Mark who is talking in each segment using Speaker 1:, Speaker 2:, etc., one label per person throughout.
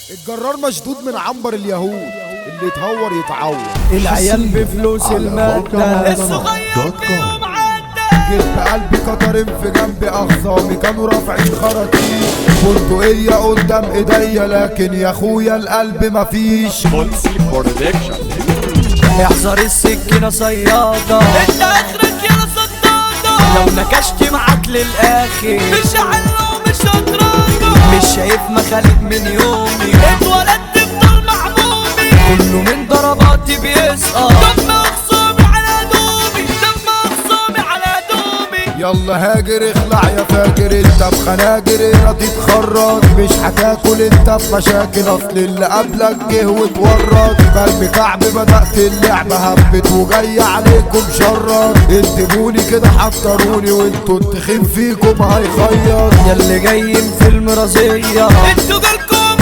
Speaker 1: الجرار مشدود من عنبر اليهود اللي يتهور يتعور
Speaker 2: العيال بفلوس المادة
Speaker 3: الصغير فيهم عدى
Speaker 1: جيت بقلبي قطرين في جنبي اخصامي كانوا رافعين خراطيم برتقية قدام ايديا لكن يا اخويا القلب مفيش
Speaker 4: بولسي برودكشن
Speaker 2: احذر السكينة صيادة
Speaker 3: انت اخرك يا صدادة
Speaker 2: لو نكشت معاك للآخر
Speaker 3: مش حلو مش هتراجع
Speaker 2: مش شايف مخالب من يومي
Speaker 3: اتولدت في دار محمومي
Speaker 2: كله من ضرباتي بيسقط
Speaker 3: دم اخصامي على دومي دم اخصامي على دومي
Speaker 1: يلا هاجر اخلع يا فاجر انت بخناجر هنا تتخرج مش هتاكل انت في مشاكل اصل اللي قبلك جه واتورط قلبي كعب بدأت اللعبة هبت وجاي عليكم شرط انتبوني كده حضروني وانتوا التخين فيكم هيخيط
Speaker 2: ياللي جايين في المرازية
Speaker 3: انتوا جالكم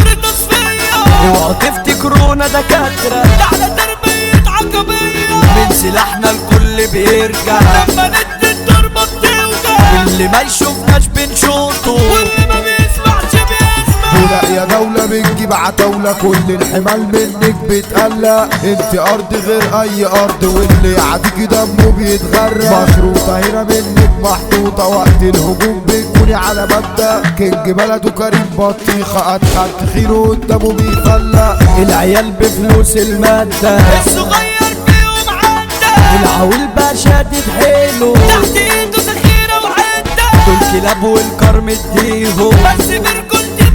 Speaker 3: تصفية
Speaker 2: اوعوا تفتكرونا دكاترة
Speaker 3: على تربية عقبية
Speaker 2: من سلاحنا الكل بيرجع
Speaker 3: لما ندي الضربة بتوجع
Speaker 2: اللي ما يشوفناش بنشوطه
Speaker 3: واللي ما بيسمعش بيسمع
Speaker 1: ولا يا دولة بتجيب عتاولة كل الحمال منك بتقلق انت ارض غير اي ارض واللي يعديك دمه بيتغرق مشروطة هنا منك محطوطة وقت الهجوم بتكوني على مبدأ كينج بلده كريم بطيخة اتخن تخينه قدامه بيفلق
Speaker 2: العيال بفلوس المادة
Speaker 3: الصغير فيهم عدى
Speaker 2: العويل بقى شادد حيله
Speaker 3: تحت ايده ذخيرة وعدة
Speaker 2: دول كلاب والكرم اديهم
Speaker 3: بس برجولتي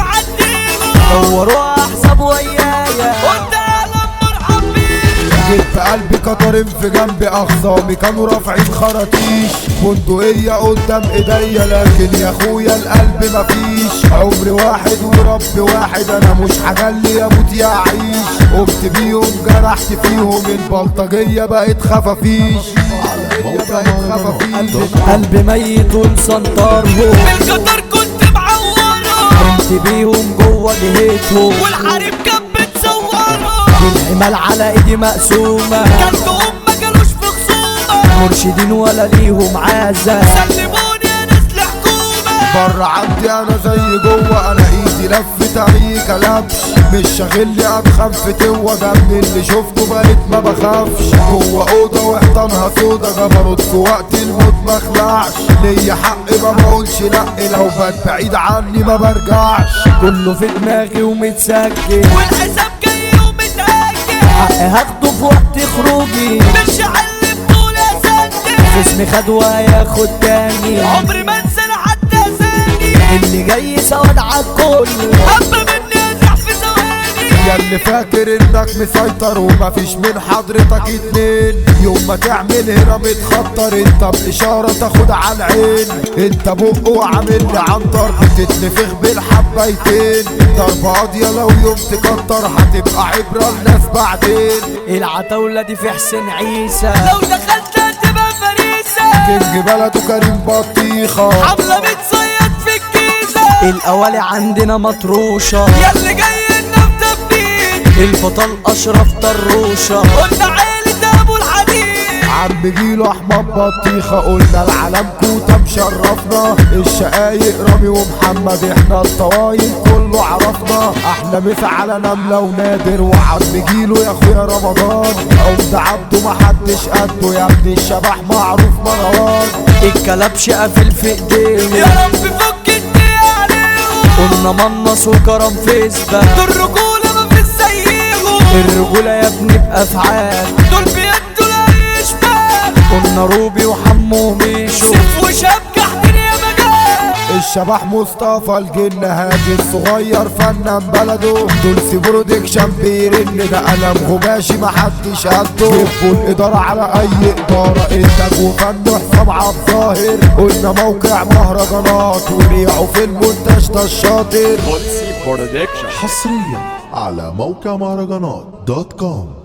Speaker 3: بعديهم
Speaker 2: دوروا احسب ويايا
Speaker 3: وانت اهلا مرحب بيك
Speaker 1: جيت في قلبي قطرين في جنبي اخصامي كانوا رافعين خراطيش بندقية قدام ايديا لكن يا اخويا القلب مفيش عمري واحد ورب واحد انا مش هجلي اموت يا اعيش قمت بيهم جرحت فيهم البلطجية بقت خفافيش بقت خفافيش
Speaker 2: قلب ميت ونسنطرهم
Speaker 3: بالقطر كنت معورة
Speaker 2: انت بيهم جوه جهتهم
Speaker 3: والحريم كان بتصورة
Speaker 2: الحمال على ايدي مقسومة
Speaker 3: كلتهم ما جالوش في خصومة
Speaker 2: مرشدين ولا ليهم عازة
Speaker 3: سلموني يا ناس لحكومة
Speaker 1: بره عندي انا زي جوه انا ايدي لفت اي كلبش مش شاغلني اتخن في توه ده من اللي شفته بقيت ما بخافش جوه اوضه وحيطانها سودا جبروت في وقت الموت ما خلعش ليا حق ما بقولش لا لو بات بعيد عني ما برجعش
Speaker 2: كله في دماغي ومتسجل
Speaker 3: والحساب جاي ومتأكد
Speaker 2: حقي هاخده في وقت خروجي
Speaker 3: مش هحل بطول يا سندي
Speaker 2: جسمي خد وهياخد تاني
Speaker 3: عمري ما انسى حتى ثاني
Speaker 2: اللي جاي سواد عالكل
Speaker 3: حبة مني ازرع في ثواني
Speaker 1: يا اللي فاكر انك مسيطر ومفيش من حضرتك اتنين يوم ما تعمل هنا متخطر انت باشارة تاخد على العين انت بق وعامل لي عنتر بتتنفخ بالحبايتين ضربة قاضية لو يوم تكتر هتبقى عبرة لناس بعدين
Speaker 2: العتاولة دي في حسين عيسى
Speaker 3: لو دخلت تبقى فريسة
Speaker 1: كينج بلده كريم بطيخة
Speaker 3: حملة بتصيد في الجيزة
Speaker 2: القوالي عندنا مطروشة
Speaker 3: ياللي جاي النبتة بنين
Speaker 2: البطل أشرف طروشة
Speaker 3: قلنا عيلة ابو الحديد
Speaker 1: عم جيله احمد بطيخة قلنا العالم كوتا مشرفنا الشقايق رامي ومحمد احنا الطوايل كله عرفنا احنا مثل على نملة ونادر وعم جيله يا اخويا رمضان عمد عبده محدش قده يا ابن الشبح معروف مروان
Speaker 2: الكلبش قافل في ايديه
Speaker 3: يا رب فك الدنيا عليهم
Speaker 2: قلنا منص وكرم فيسبا
Speaker 3: دول رجولة ما في زيهم
Speaker 2: الرجولة يا ابني بأفعال
Speaker 3: دول بيدوا لا يشبال
Speaker 2: قلنا روبي وحمو وميشو
Speaker 3: سيف وشبكة الدنيا مجال
Speaker 1: الشبح مصطفى الجن هادي الصغير فنان بلده دول برودكشن بيرن ده قلم غباشي محدش قده يبقوا الإدارة على أي إدارة إنتاج وفن وحسام عبد الظاهر قلنا موقع مهرجانات وريعوا في المونتاج ده الشاطر
Speaker 4: بولسي برودكشن
Speaker 5: حصريا على موقع مهرجانات دوت كوم